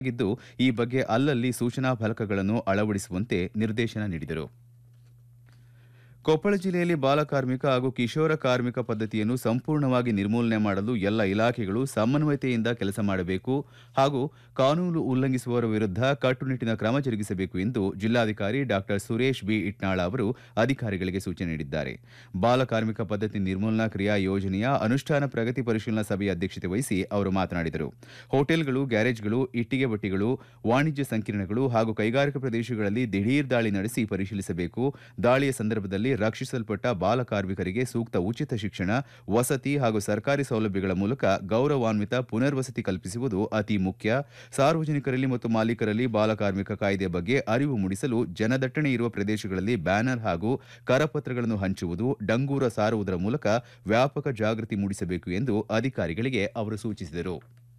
ಆಗಿದ್ದು ಈ ಬಗ್ಗೆ ಅಲ್ಲಲ್ಲಿ ಸೂಚನಾ ಫಲಕಗಳನ್ನು ಅಳವಡಿಸುವಂತೆ ನಿರ್ದೇಶನ ನೀಡಿದರು ಕೊಪ್ಪಳ ಜಿಲ್ಲೆಯಲ್ಲಿ ಬಾಲಕಾರ್ಮಿಕ ಹಾಗೂ ಕಿಶೋರ ಕಾರ್ಮಿಕ ಪದ್ಧತಿಯನ್ನು ಸಂಪೂರ್ಣವಾಗಿ ನಿರ್ಮೂಲನೆ ಮಾಡಲು ಎಲ್ಲ ಇಲಾಖೆಗಳು ಸಮನ್ವಯತೆಯಿಂದ ಕೆಲಸ ಮಾಡಬೇಕು ಹಾಗೂ ಕಾನೂನು ಉಲ್ಲಂಘಿಸುವವರ ವಿರುದ್ಧ ಕಟ್ಟುನಿಟ್ಟಿನ ಕ್ರಮ ಜರುಗಿಸಬೇಕು ಎಂದು ಜಿಲ್ಲಾಧಿಕಾರಿ ಡಾ ಸುರೇಶ್ ಬಿ ಇಟ್ನಾಳ ಅವರು ಅಧಿಕಾರಿಗಳಿಗೆ ಸೂಚನೆ ನೀಡಿದ್ದಾರೆ ಬಾಲಕಾರ್ಮಿಕ ಪದ್ಧತಿ ನಿರ್ಮೂಲನಾ ಕ್ರಿಯಾ ಯೋಜನೆಯ ಅನುಷ್ಠಾನ ಪ್ರಗತಿ ಪರಿಶೀಲನಾ ಸಭೆಯ ಅಧ್ಯಕ್ಷತೆ ವಹಿಸಿ ಅವರು ಮಾತನಾಡಿದರು ಹೋಟೆಲ್ಗಳು ಗ್ಯಾರೇಜ್ಗಳು ಇಟ್ಟಿಗೆ ಭಟ್ಟಿಗಳು ವಾಣಿಜ್ಯ ಸಂಕೀರ್ಣಗಳು ಹಾಗೂ ಕೈಗಾರಿಕಾ ಪ್ರದೇಶಗಳಲ್ಲಿ ದಿಢೀರ್ ದಾಳಿ ನಡೆಸಿ ಪರಿಶೀಲಿಸಬೇಕು ದಾಳಿಯ ಸಂದರ್ಭದಲ್ಲಿ ರಕ್ಷಿಸಲ್ಪಟ್ಟ ಬಾಲಕಾರ್ಮಿಕರಿಗೆ ಸೂಕ್ತ ಉಚಿತ ಶಿಕ್ಷಣ ವಸತಿ ಹಾಗೂ ಸರ್ಕಾರಿ ಸೌಲಭ್ಯಗಳ ಮೂಲಕ ಗೌರವಾನ್ವಿತ ಪುನರ್ವಸತಿ ಕಲ್ಪಿಸುವುದು ಅತಿ ಮುಖ್ಯ ಸಾರ್ವಜನಿಕರಲ್ಲಿ ಮತ್ತು ಮಾಲೀಕರಲ್ಲಿ ಬಾಲಕಾರ್ಮಿಕ ಕಾಯ್ದೆಯ ಬಗ್ಗೆ ಅರಿವು ಮೂಡಿಸಲು ಜನದಟ್ಟಣೆ ಇರುವ ಪ್ರದೇಶಗಳಲ್ಲಿ ಬ್ಯಾನರ್ ಹಾಗೂ ಕರಪತ್ರಗಳನ್ನು ಹಂಚುವುದು ಡಂಗೂರ ಸಾರುವುದರ ಮೂಲಕ ವ್ಯಾಪಕ ಜಾಗೃತಿ ಮೂಡಿಸಬೇಕು ಎಂದು ಅಧಿಕಾರಿಗಳಿಗೆ ಅವರು ಸೂಚಿಸಿದರು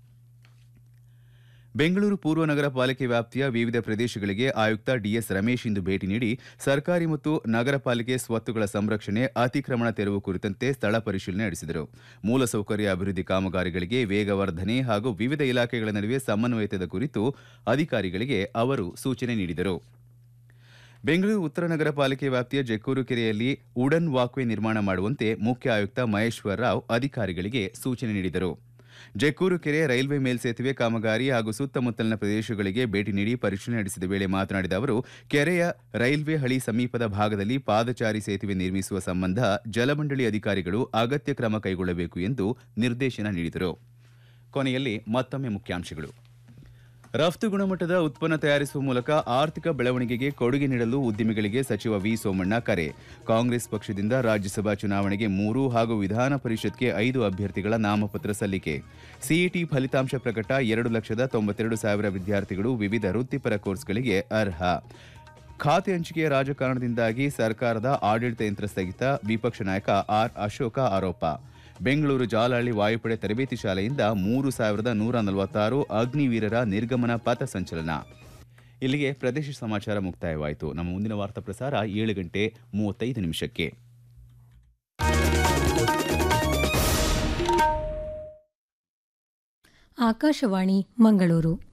ಬೆಂಗಳೂರು ಪೂರ್ವ ನಗರ ಪಾಲಿಕೆ ವ್ಯಾಪ್ತಿಯ ವಿವಿಧ ಪ್ರದೇಶಗಳಿಗೆ ಆಯುಕ್ತ ಡಿಎಸ್ ರಮೇಶ್ ಇಂದು ಭೇಟಿ ನೀಡಿ ಸರ್ಕಾರಿ ಮತ್ತು ನಗರ ಪಾಲಿಕೆ ಸ್ವತ್ತುಗಳ ಸಂರಕ್ಷಣೆ ಅತಿಕ್ರಮಣ ತೆರವು ಕುರಿತಂತೆ ಸ್ಥಳ ಪರಿಶೀಲನೆ ನಡೆಸಿದರು ಮೂಲಸೌಕರ್ಯ ಅಭಿವೃದ್ಧಿ ಕಾಮಗಾರಿಗಳಿಗೆ ವೇಗವರ್ಧನೆ ಹಾಗೂ ವಿವಿಧ ಇಲಾಖೆಗಳ ನಡುವೆ ಸಮನ್ವಯತೆದ ಕುರಿತು ಅಧಿಕಾರಿಗಳಿಗೆ ಅವರು ಸೂಚನೆ ನೀಡಿದರು ಬೆಂಗಳೂರು ಉತ್ತರ ನಗರ ಪಾಲಿಕೆ ವ್ಯಾಪ್ತಿಯ ಜಕ್ಕೂರು ಕೆರೆಯಲ್ಲಿ ವುಡನ್ ವಾಕ್ವೇ ನಿರ್ಮಾಣ ಮಾಡುವಂತೆ ಮುಖ್ಯ ಆಯುಕ್ತ ಮಹೇಶ್ವರ ರಾವ್ ಅಧಿಕಾರಿಗಳಿಗೆ ಸೂಚನೆ ನೀಡಿದರು ಜಕ್ಕೂರು ಕೆರೆ ರೈಲ್ವೆ ಮೇಲ್ಸೇತುವೆ ಕಾಮಗಾರಿ ಹಾಗೂ ಸುತ್ತಮುತ್ತಲಿನ ಪ್ರದೇಶಗಳಿಗೆ ಭೇಟಿ ನೀಡಿ ಪರಿಶೀಲನೆ ನಡೆಸಿದ ವೇಳೆ ಮಾತನಾಡಿದ ಅವರು ಕೆರೆಯ ರೈಲ್ವೆ ಹಳಿ ಸಮೀಪದ ಭಾಗದಲ್ಲಿ ಪಾದಚಾರಿ ಸೇತುವೆ ನಿರ್ಮಿಸುವ ಸಂಬಂಧ ಜಲಮಂಡಳಿ ಅಧಿಕಾರಿಗಳು ಅಗತ್ಯ ಕ್ರಮ ಕೈಗೊಳ್ಳಬೇಕು ಎಂದು ನಿರ್ದೇಶನ ನೀಡಿದರು ಕೊನೆಯಲ್ಲಿ ಮತ್ತೊಮ್ಮೆ ಮುಖ್ಯಾಂಶಗಳು ರಫ್ತು ಗುಣಮಟ್ಟದ ಉತ್ಪನ್ನ ತಯಾರಿಸುವ ಮೂಲಕ ಆರ್ಥಿಕ ಬೆಳವಣಿಗೆಗೆ ಕೊಡುಗೆ ನೀಡಲು ಉದ್ಯಮಿಗಳಿಗೆ ಸಚಿವ ವಿ ಸೋಮಣ್ಣ ಕರೆ ಕಾಂಗ್ರೆಸ್ ಪಕ್ಷದಿಂದ ರಾಜ್ಯಸಭಾ ಚುನಾವಣೆಗೆ ಮೂರು ಹಾಗೂ ವಿಧಾನ ಪರಿಷತ್ಗೆ ಐದು ಅಭ್ಯರ್ಥಿಗಳ ನಾಮಪತ್ರ ಸಲ್ಲಿಕೆ ಸಿಇಟಿ ಫಲಿತಾಂಶ ಪ್ರಕಟ ಎರಡು ಲಕ್ಷದ ತೊಂಬತ್ತೆರಡು ಸಾವಿರ ವಿದ್ಯಾರ್ಥಿಗಳು ವಿವಿಧ ವೃತ್ತಿಪರ ಕೋರ್ಸ್ಗಳಿಗೆ ಅರ್ಹ ಖಾತೆ ಹಂಚಿಕೆಯ ರಾಜಕಾರಣದಿಂದಾಗಿ ಸರ್ಕಾರದ ಆಡಳಿತ ಯಂತ್ರ ಸ್ಥಗಿತ ವಿಪಕ್ಷ ನಾಯಕ ಆರ್ ಅಶೋಕ ಆರೋಪ ಬೆಂಗಳೂರು ಜಾಲಹಳ್ಳಿ ವಾಯುಪಡೆ ತರಬೇತಿ ಶಾಲೆಯಿಂದ ಮೂರು ಸಾವಿರದ ನೂರ ನಲವತ್ತಾರು ಅಗ್ನಿವೀರರ ನಿರ್ಗಮನ ಪಥ ಸಂಚಲನ ಇಲ್ಲಿಗೆ ಪ್ರದೇಶ ಸಮಾಚಾರ ಮುಕ್ತಾಯವಾಯಿತು ನಮ್ಮ ಮುಂದಿನ ವಾರ್ತಾ ಪ್ರಸಾರ ಏಳು ಗಂಟೆ ಮೂವತ್ತೈದು ನಿಮಿಷಕ್ಕೆ ಆಕಾಶವಾಣಿ ಮಂಗಳೂರು